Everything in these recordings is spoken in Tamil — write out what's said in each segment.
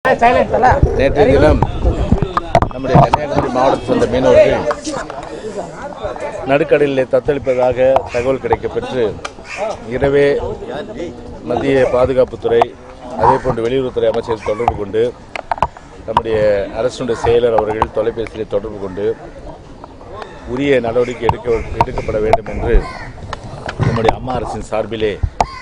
நேற்றைய தினம் நம்முடைய கன்னியாகுமரி மாவட்டத்தை சேர்ந்த மீனவர்கள் நடுக்கடலிலே தத்தளிப்பதாக தகவல் கிடைக்கப்பெற்று இரவே மத்திய பாதுகாப்புத்துறை அதே போன்று வெளியுறவுத்துறை அமைச்சர் தொடர்பு கொண்டு நம்முடைய அரசுடைய செயலர் அவர்கள் தொலைபேசியில் தொடர்பு கொண்டு உரிய நடவடிக்கை எடுக்க எடுக்கப்பட வேண்டும் என்று நம்முடைய அம்மா அரசின் சார்பிலே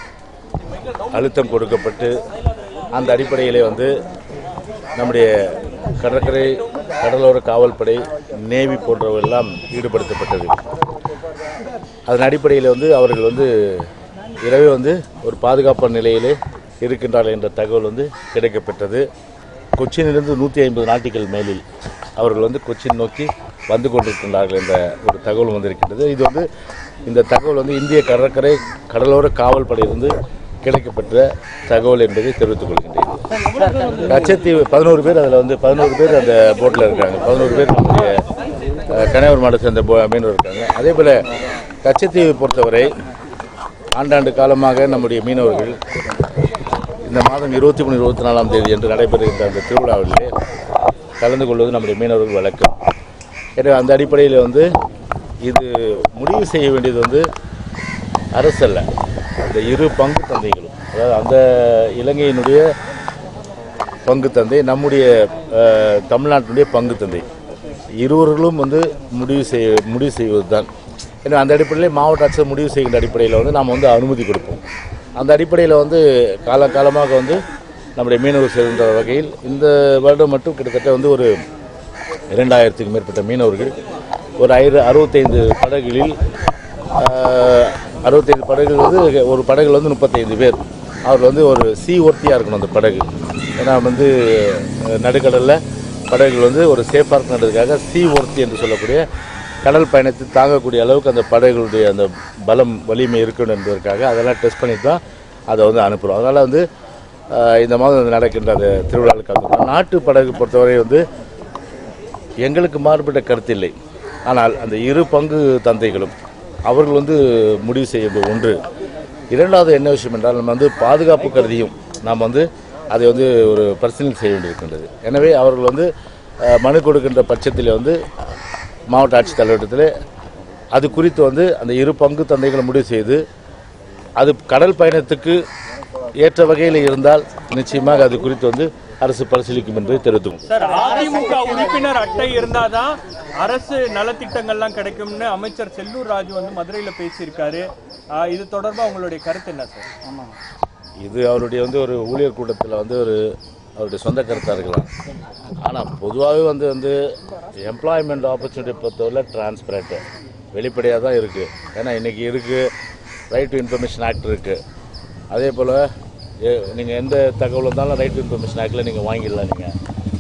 அழுத்தம் கொடுக்கப்பட்டு அந்த அடிப்படையிலே வந்து நம்முடைய கடற்கரை கடலோர காவல்படை நேவி போன்றவெல்லாம் ஈடுபடுத்தப்பட்டது அதன் அடிப்படையில் வந்து அவர்கள் வந்து இரவே வந்து ஒரு பாதுகாப்பான நிலையிலே இருக்கின்றார்கள் என்ற தகவல் வந்து கிடைக்கப்பெற்றது கொச்சினிலிருந்து நூற்றி ஐம்பது நாட்டிகள் மேலில் அவர்கள் வந்து கொச்சின் நோக்கி வந்து கொண்டிருக்கின்றார்கள் என்ற ஒரு தகவல் வந்திருக்கின்றது இது வந்து இந்த தகவல் வந்து இந்திய கடற்கரை கடலோர காவல்படையிலிருந்து கிடைக்கப்பெற்ற தகவல் என்பதை தெரிவித்துக் கொள்கின்றேன் லட்சத்தீவு பதினோரு பேர் அதில் வந்து பதினோரு பேர் அந்த போட்டில் இருக்காங்க பதினோரு பேர் நம்முடைய அஹ், கன்னியாகுமரி மாவட்டத்தை சேர்ந்த போ- மீனவர் இருக்காங்க அதே போல் கச்சத்தீவை பொறுத்தவரை ஆண்டாண்டு காலமாக நம்முடைய மீனவர்கள் இந்த மாதம் இருபத்தி மூணு இருபத்தி நாலாம் தேதி என்று நடைபெறுகின்ற அந்த திருவிழாவிலே கலந்து கொள்வது நம்முடைய மீனவர்கள் வழக்கம் எனவே அந்த அடிப்படையில் வந்து இது முடிவு செய்ய வேண்டியது வந்து அரசல்ல அந்த இரு பங்கு தந்தைகளும் அதாவது அந்த இலங்கையினுடைய பங்கு தந்தை நம்முடைய அஹ், தமிழ்நாட்டினுடைய பங்கு தந்தை இருவர்களும் வந்து முடிவு செய்ய முடிவு செய்வது தான் ஏன்னா அந்த அடிப்படையில் மாவட்ட ஆட்சியர் முடிவு செய்கின்ற அடிப்படையில் வந்து நாம் வந்து அனுமதி கொடுப்போம் அந்த அடிப்படையில் வந்து காலகாலமாக வந்து நம்முடைய மீனவர் சேர்ந்த வகையில் இந்த வருடம் மட்டும் கிட்டத்தட்ட வந்து ஒரு இரண்டாயிரத்துக்கும் மேற்பட்ட மீனவர்கள் ஒரு ஐரு அறுபத்தைந்து படகுகளில் ஆஹ், அறுபத்தைந்து படகுகள் வந்து ஒரு படகுல வந்து முப்பத்தைந்து பேர் அவர் வந்து ஒரு சி ஒர்த்தியாக இருக்கணும் அந்த படகு ஏன்னா வந்து அஹ், நடுக்கடலில் படகுகள் வந்து ஒரு சேஃபாக இருக்கணுன்றதுக்காக சி ஒர்த்தி என்று சொல்லக்கூடிய கடல் பயணத்தை தாங்கக்கூடிய அளவுக்கு அந்த படகுகளுடைய அந்த பலம் வலிமை இருக்கணும் என்பதற்காக அதெல்லாம் டெஸ்ட் பண்ணி தான் அதை வந்து அனுப்புகிறோம் அதனால் வந்து ஆஹ், இந்த மாதம் நடக்கின்ற அந்த திருவிழாவில் கலந்து நாட்டு படகு பொறுத்தவரை வந்து எங்களுக்கு மாறுபட்ட கருத்தில்லை ஆனால் அந்த இரு பங்கு தந்தைகளும் அவர்கள் வந்து முடிவு செய்ய ஒன்று இரண்டாவது என்ன விஷயம் என்றால் நம்ம வந்து பாதுகாப்பு கருதியும் நாம் வந்து அதை வந்து ஒரு பரிசீலனை செய்ய வேண்டியிருக்கின்றது எனவே அவர்கள் வந்து அஹ், மனு கொடுக்கின்ற பட்சத்தில் வந்து மாவட்ட ஆட்சித்தலைவரிடத்தில் அது குறித்து வந்து அந்த இரு பங்கு தந்தைகளை முடிவு செய்து அது கடல் பயணத்துக்கு ஏற்ற வகையில் இருந்தால் நிச்சயமாக அது குறித்து வந்து அரசு பரிசீலிக்கும் என்பதை தெரிவித்துக்கொள்கிறேன் சார் அதிமுக உறுப்பினர் அட்டை இருந்தாதான் அரசு நலத்திட்டங்கள்லாம் கிடைக்கும்னு அமைச்சர் செல்லூர் ராஜு வந்து மதுரையில பேசியிருக்காரு ஆஹ் இது தொடர்பா உங்களுடைய கருத்து என்ன சார் இது அவருடைய வந்து ஒரு ஊழியர் கூட்டத்தில் வந்து ஒரு அவருடைய சொந்த கருத்தாக இருக்கலாம் ஆனால் பொதுவாகவே வந்து வந்து எம்ப்ளாய்மெண்ட் ஆப்பர்ச்சுனிட்டி பொறுத்தவரை டிரான்ஸ்பரண்ட்டு வெளிப்படையாக தான் இருக்குது ஏன்னா இன்றைக்கி இருக்குது ரைட் டு இன்ஃபர்மேஷன் ஆக்ட் இருக்குது அதே போல் நீங்கள் எந்த தகவல் இருந்தாலும் ரைட் டு இன்ஃபர்மேஷன் ஆக்டில் நீங்கள் வாங்கிடலாம் நீங்கள்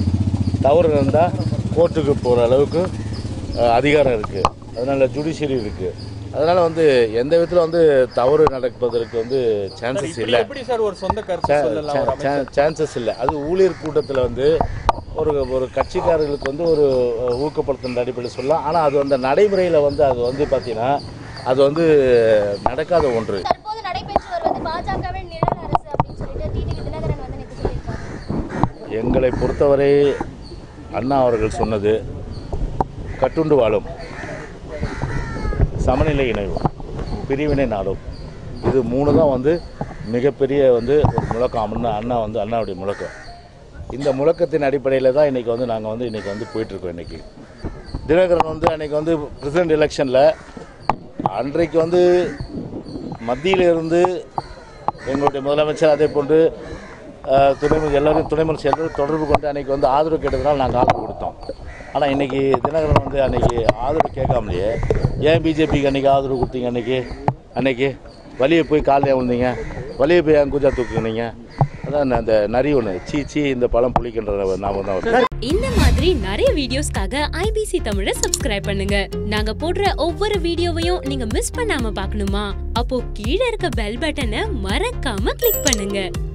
தவறு இருந்தால் கோர்ட்டுக்கு போகிற அளவுக்கு அஹ், அதிகாரம் இருக்குது அதனால் ஜுடிஷியரி இருக்குது அதனால் வந்து எந்த விதத்தில் வந்து தவறு நடப்பதற்கு வந்து சான்சஸ் இப்படி இல்லை எப்படி சார் ஒரு சொந்த கருத்து சொல்லலாம் ஒரு அமைச்சர் சான்சஸ் இல்லை அது ஊழியர் கூட்டத்தில் வந்து ஒரு ஒரு கட்சிக்காரர்களுக்கு வந்து ஒரு அஹ், ஊக்கப்படுத்துகிற அடிப்படையில் சொல்லலாம் ஆனால் அது அந்த நடைமுறையில் வந்து அது வந்து பார்த்தீங்கன்னா அது வந்து நடக்காத ஒன்று தற்போது நடைபெற்று வருவது பாஜகவின் நிழல் அரசு அப்படின்னு சொல்லிட்டு டிடிவி தினகரன் வந்து நேற்று சொல்லியிருக்காங்க எங்களை பொறுத்தவரை அண்ணா அவர்கள் சொன்னது கட்டுண்டு வாழும் சமநிலை இணைவு பிரிவினை நாடும் இது மூணு தான் வந்து மிகப்பெரிய வந்து ஒரு முழக்கம் அண்ணா அண்ணா வந்து அண்ணாவுடைய முழக்கம் இந்த முழக்கத்தின் அடிப்படையில் தான் இன்றைக்கி வந்து நாங்கள் வந்து இன்றைக்கி வந்து போயிட்டுருக்கோம் இன்றைக்கி தினகரன் வந்து அன்றைக்கி வந்து பிரசிடென்ட் எலெக்ஷனில் அன்றைக்கு வந்து மத்தியில இருந்து எங்களுடைய முதலமைச்சர் அதே போன்று அஹ், துணை முதல் எல்லாரும் துணை முதலமைச்சர் எல்லாரும் தொடர்பு கொண்டு அன்றைக்கி வந்து ஆதரவு கேட்டதுனால நாங்கள் ஆதரவு கொடுத்தோம் ஆனால் இன்றைக்கி தினகரன் வந்து அன்றைக்கி ஆதரவு கேட்காமலேயே ஏன் பிஜேபிக்கு அன்றைக்கி ஆதரவு கொடுத்தீங்க அன்றைக்கி அன்றைக்கி வழியை போய் காலையில் விழுந்தீங்க வழியை போய் ஏன் குஜா தூக்குனீங்க அதான் அந்த நரி ஒன்று சீ சீ இந்த பழம் புளிக்கின்ற நாம தான் வருது இந்த மாதிரி நிறைய வீடியோஸ்க்காக ஐபிசி தமிழை சப்ஸ்கிரைப் பண்ணுங்க நாங்க போடுற ஒவ்வொரு வீடியோவையும் நீங்க மிஸ் பண்ணாம பார்க்கணுமா அப்போ கீழே இருக்க பெல் பட்டனை மறக்காம கிளிக் பண்ணுங்க